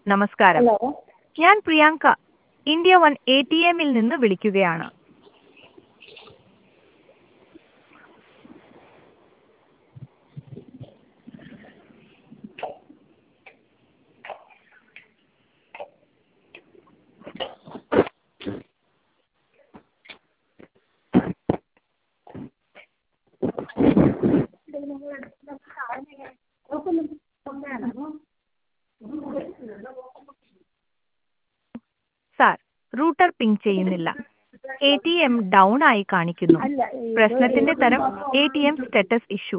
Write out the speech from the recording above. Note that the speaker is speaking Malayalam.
നമസ്കാരം ഹലോ ഞാൻ Priyanka India one A T എമ്മിൽ നിന്ന് വിളിക്കുകയാണ് സാർ റൂട്ടർ പിങ് ചെയ്യുന്നില്ല എ ടി എം ഡൗൺ ആയി കാണിക്കുന്നു അല്ല ഈ പ്രശ്നത്തിന്റെ തരം A T M status issue